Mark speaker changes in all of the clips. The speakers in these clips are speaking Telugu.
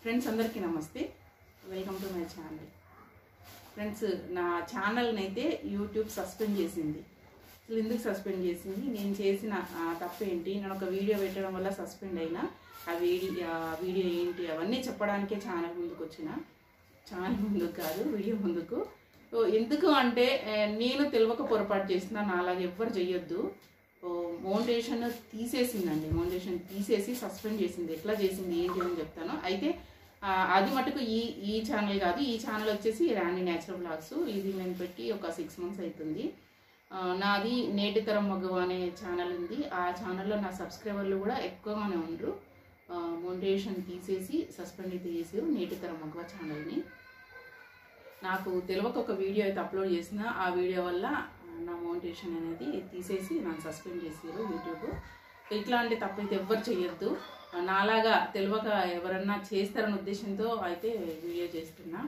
Speaker 1: ఫ్రెండ్స్ అందరికీ నమస్తే welcome to my channel friends నా ఛానల్ని అయితే యూట్యూబ్ సస్పెండ్ చేసింది అసలు ఎందుకు సస్పెండ్ చేసింది నేను చేసిన ఆ, తప్పు ఏంటి నేను ఒక వీడియో పెట్టడం వల్ల సస్పెండ్ అయినా ఆ వీడియో ఆ వీడియో ఏంటి అవన్నీ చెప్పడానికే ఛానల్ ముందుకు వచ్చిన ఛానల్ ముందుకు కాదు వీడియో ముందుకు సో ఎందుకు అంటే ఆ, నేను తెలియక పొరపాటు చేసిన నా అలాగే ఎవ్వరు చెయ్యొద్దు మౌండేషన్ తీసేసిందండి మౌండేషన్ తీసేసి సస్పెండ్ చేసింది ఎట్లా చేసింది ఏంటి అని చెప్తాను అయితే ఆ, అది మటుకు ఈ ఈ ఛానల్ కాదు ఈ ఛానల్ వచ్చేసి రాణి న్యాచురల్ బ్లాగ్స్ ఇది నేను పెట్టి ఒక సిక్స్ మంత్స్ అవుతుంది ఆ, నాది నేటి తరం మగవ అనే ఛానల్ ఉంది ఆ ఛానల్లో నా సబ్స్క్రైబర్లు కూడా ఎక్కువగానే ఉండరు మోటివేషన్ తీసేసి సస్పెండ్ అయితే చేసారు నేటి తరం మగవ ఛానల్ని నాకు తెలియక ఒక వీడియో అయితే అప్లోడ్ చేసిన ఆ వీడియో వల్ల ఆ, నా మోటివేషన్ అనేది తీసేసి నన్ను సస్పెండ్ చేసారు యూట్యూబ్ ఇట్లాంటి తప్పు అయితే ఎవ్వరు చేయొద్దు ఆ, నాలాగా తెలియక ఎవరన్నా చేస్తారన్న ఉద్దేశంతో అయితే వీడియో చేస్తున్నా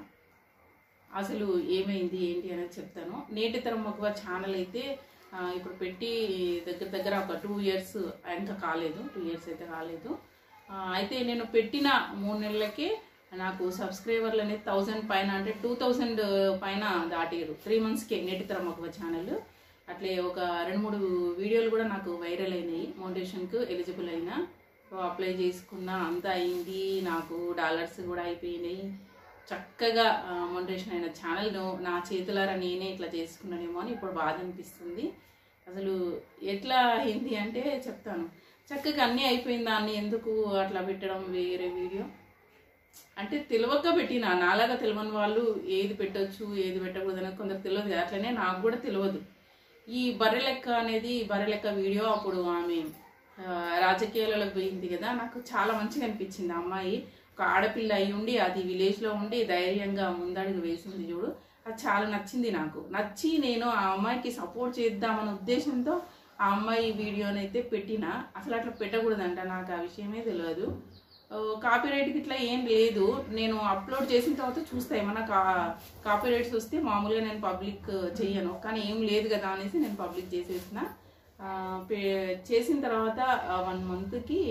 Speaker 1: అసలు ఏమైంది ఏంటి అనేది చెప్తాను నేటి తరం ఒక ఛానల్ అయితే ఆ, ఇప్పుడు పెట్టి దగ్గర దగ్గర ఒక టూ ఇయర్స్ ఇంకా కాలేదు టూ ఇయర్స్ అయితే కాలేదు ఆ, అయితే నేను పెట్టిన మూడు నెలలకే నాకు సబ్స్క్రైబర్లు అనేది థౌజండ్ పైన అంటే టూ థౌజండ్ పైన దాటిరు త్రీ మంత్స్కే నేటి తరం ఒక ఛానల్ అట్లే ఒక రెండు మూడు వీడియోలు కూడా నాకు వైరల్ అయినాయి మోటివేషన్కు ఎలిజిబుల్ అయినా సో అప్లై చేసుకున్నా అంతా అయింది నాకు డాలర్స్ కూడా అయిపోయినాయి చక్కగా మోటివేషన్ అయిన ఛానల్ను నా చేతులారా నేనే ఇట్లా చేసుకున్నానేమో అని ఇప్పుడు బాధ అనిపిస్తుంది అసలు ఎట్లా అయింది అంటే చెప్తాను చక్కగా అన్నీ అయిపోయిన దాన్ని ఎందుకు అట్లా పెట్టడం వేరే వీడియో అంటే తెలియక పెట్టిన నాలాగా తెలియని వాళ్ళు ఏది పెట్టొచ్చు ఏది పెట్టకూడదు అనేది కొందరు తెలియదు కదా. అట్లనే నాకు కూడా తెలియదు ఈ బర్రె లెక్క అనేది బర్రె లెక్క వీడియో అప్పుడు ఆమె ఆ, రాజకీయాలకు పోయింది కదా నాకు చాలా మంచిగా అనిపించింది ఆ అమ్మాయి ఒక ఆడపిల్ల అయి ఉండి అది విలేజ్లో ఉండి ధైర్యంగా ముందడుగు వేసింది చూడు అది చాలా నచ్చింది నాకు నచ్చి నేను ఆ అమ్మాయికి సపోర్ట్ చేద్దామనే ఉద్దేశంతో ఆ అమ్మాయి వీడియోనైతే పెట్టిన అసలు అట్లా పెట్టకూడదంట నాకు ఆ విషయమే తెలియదు కాపీరైట్కి ఇట్లా ఏం లేదు నేను అప్లోడ్ చేసిన తర్వాత చూస్తా ఏమన్నా కా కాపీరైట్స్ వస్తే మామూలుగా నేను పబ్లిక్ చెయ్యను కానీ ఏం లేదు కదా అనేసి నేను పబ్లిక్ చేసేసిన ఆ, పే- చేసిన తర్వాత వన్ మంత్కి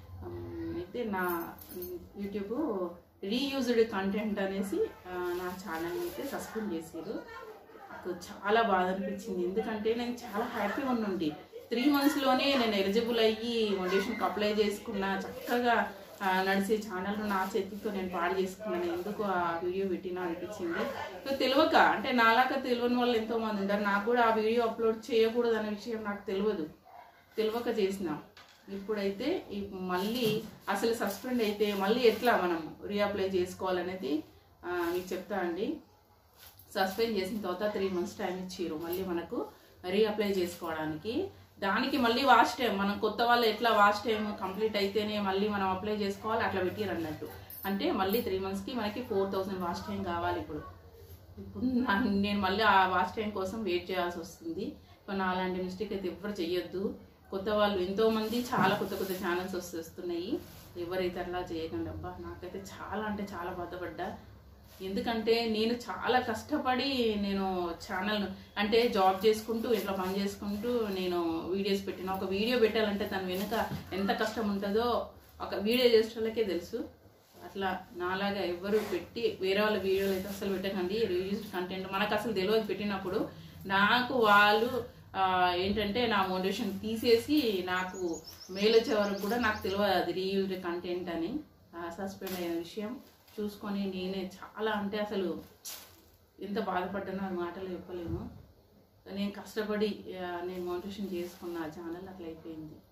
Speaker 1: అయితే నా యూట్యూబ్ రీయూజ్డ్ కంటెంట్ అనేసి ఆ, నా ఛానల్ అయితే సస్పెండ్ చేసారు నాకు చాలా బాధ అనిపించింది ఎందుకంటే నేను చాలా హ్యాపీగా ఉండి త్రీ మంత్స్లోనే నేను ఎలిజిబుల్ అయ్యి ఫౌండేషన్కి అప్లై చేసుకున్న చక్కగా ఆ, నడిచే ఛానల్ నా చేతితో నేను పాడు చేసుకున్నాను ఎందుకు ఆ వీడియో పెట్టినా అనిపించింది సో తెలియక అంటే నాలాగా తెలియని వాళ్ళు ఎంతో మంది ఉంటారు నాకు కూడా ఆ వీడియో అప్లోడ్ చేయకూడదు అనే విషయం నాకు తెలియదు తెలియక చేసిన ఇప్పుడైతే ఈ మళ్ళీ అసలు సస్పెండ్ అయితే మళ్ళీ ఎట్లా మనం రీఅప్లై చేసుకోవాలనేది ఆ, మీకు చెప్తా అండి సస్పెండ్ చేసిన తర్వాత త్రీ మంత్స్ టైం ఇచ్చారు మళ్ళీ మనకు రీఅప్లై చేసుకోవడానికి దానికి మళ్ళీ వాచ్ టైం మనం కొత్త వాళ్ళు ఎట్లా వాచ్ టైం కంప్లీట్ అయితేనే మళ్ళీ మనం అప్లై చేసుకోవాలి అట్లా పెట్టారు అన్నట్టు అంటే మళ్ళీ త్రీ మంత్స్కి మనకి ఫోర్ థౌసండ్ వాచ్ టైం కావాలి ఇప్పుడు ఇప్పుడు నా- నేను మళ్ళీ ఆ వాచ్ టైం కోసం వెయిట్ చేయాల్సి వస్తుంది సో నా అలాంటి మిస్టేక్ అయితే ఎవ్వరు చెయ్యొద్దు కొత్త వాళ్ళు ఎంతో మంది చాలా కొత్త కొత్త ఛానల్స్ వస్తున్నాయి ఎవరైతే అట్లా చేయకండి అబ్బా నాకైతే చాలా అంటే చాలా బాధపడ్డా ఎందుకంటే నేను చాలా కష్టపడి నేను ఛానల్ అంటే జాబ్ చేసుకుంటూ ఇట్లా పని చేసుకుంటూ నేను వీడియోస్ పెట్టిన ఒక వీడియో పెట్టాలంటే దాని వెనుక ఎంత కష్టం ఉంటుందో ఒక వీడియో చేసేటోళ్ళకే తెలుసు అట్లా నాలాగా ఎవరు పెట్టి వేరే వాళ్ళ వీడియోలు అయితే అసలు పెట్టకండి రివ్యూస్డ్ కంటెంట్ మనకు అసలు తెలియదు పెట్టినప్పుడు నాకు వాళ్ళు ఆ, ఏంటంటే నా మోటివేషన్ తీసేసి నాకు మెయిల్ వచ్చే వరకు కూడా నాకు తెలియదు అది రీయూజ్డ్ కంటెంట్ అని సస్పెండ్ అయిన విషయం చూసుకొని నేనే చాలా అంటే అసలు ఎంత బాధపడ్డానో ఆ మాటలు చెప్పలేము నేను కష్టపడి ఆ, నేను మోటివేషన్ చేసుకున్న ఛానల్ అట్లా అయిపోయింది